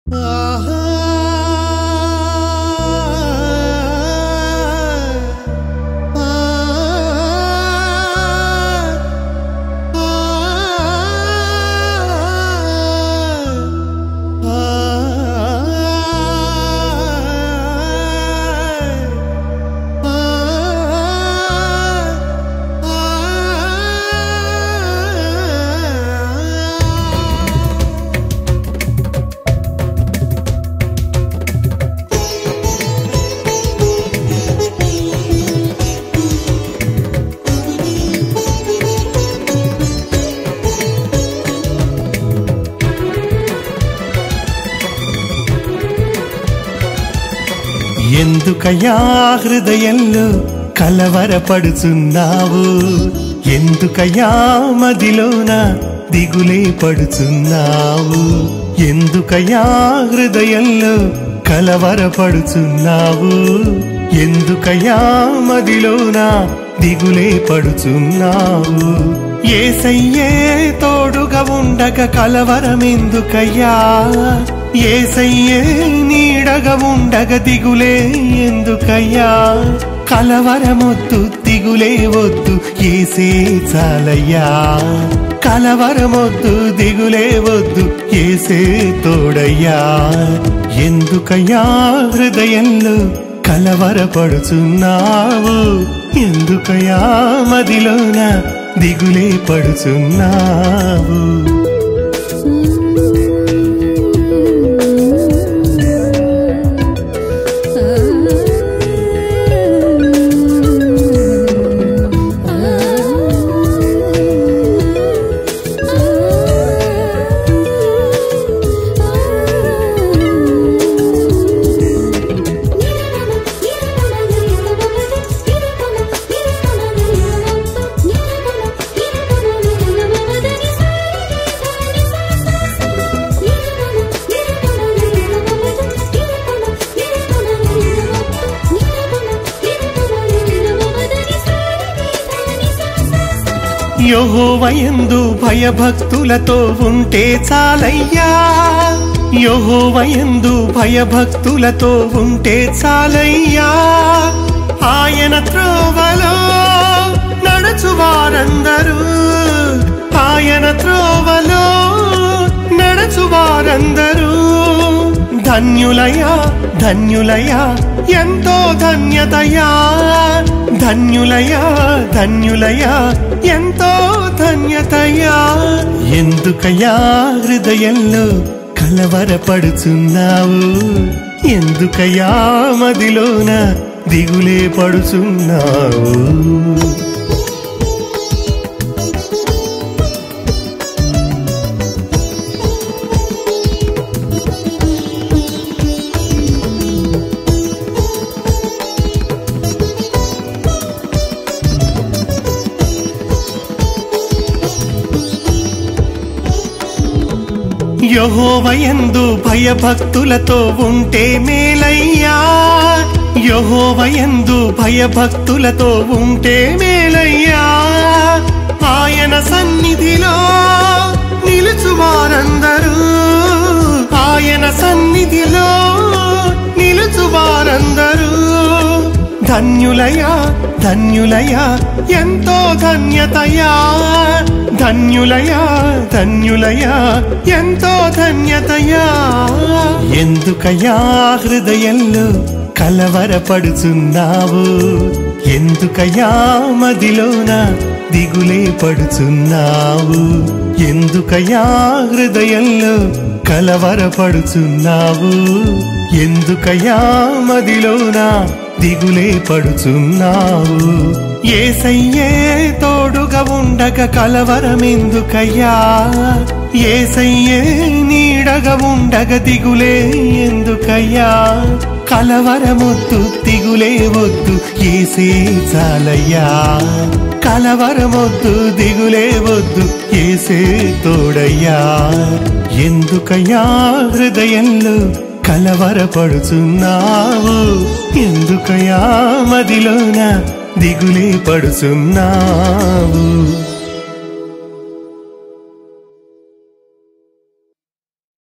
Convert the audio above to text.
ఎందుకయ్యా హృదయంలో కలవరపడుచున్నావు ఎందుకయ్యా మదిలోన దిగులే పడుచున్నావు ఎందుకయ్యా హృదయంలో కలవరపడుచున్నావు ఎందుకయ్యా మదిలోన దిగులే పడుచున్నావు ఏసయ్యే తోడుగా ఉండక కలవరమెందుకయ్యా ఏసయ్యే నీడగా ఉండగ దిగులే ఎందుకయ్యా కలవరమొద్దు దిగులే వద్దు ఏసే చాలయ్యా కలవరమొద్దు దిగులే వద్దు ఏసే తోడయ్యా ఎందుకయ్యా హృదయంలో కలవరపడుచున్నావు ఎందుకయ్యా మదిలోన దిగులే పడుచున్నావు యహోవయందు భయభక్తులతో ఉంటే చాలయ్యా యహోవయందు భయభక్తులతో ఉంటే చాలయ్యా ఆయన త్రోవలో నడుచువారందరూ ఆయన త్రోవలో నడుచువారందరూ ధన్యులయా ధన్యులయా ఎంతో ధన్యతయా ధన్యులయా ధన్యులయా ఎంతో ధన్యతయా ఎందుకయ్యా హృదయంలో కలవరపడుచున్నావు ఎందుకయ్యా మదిలోన దిగులే పడుచున్నావు యహోవయందు భయభక్తులతో ఉంటే మేలయ్యా యహోవయందు భయభక్తులతో ఉంటే మేలయ్యా ఆయన సన్నిధిలో నిలుచువారందరూ ఆయన సన్నిధిలో నిలుచువారందరూ ధన్యులయా ధన్యులయా ఎంతో ధన్యతయా ధన్యులయా ధన్యులయా ఎంతో ధన్యతయా ఎందుకయ్యా హృదయంలో కలవరపడుచున్నావు ఎందుకయ్యా మదిలోన దిగులే పడుచున్నావు ఎందుకయ్యా హృదయంలో కలవరపడుచున్నావు ఎందుకయ్యా మదిలోన దిగులే పడుచున్నావు ఏసయ్యే తోడుగా ఉండక కలవరమెందుకయ్యా ఏసయ్యే నీడగా ఉండగ దిగులే ఎందుకయ్యా కలవరమొద్దు దిగులే వద్దు ఏసే చాలయ్యా కలవరమొద్దు దిగులే వద్దు ఏసే తోడయ్యా ఎందుకయ్యా హృదయంలో కలవరపడుచున్నావు ఎందుకయా మదిలోన దిగులే పడుచున్నావు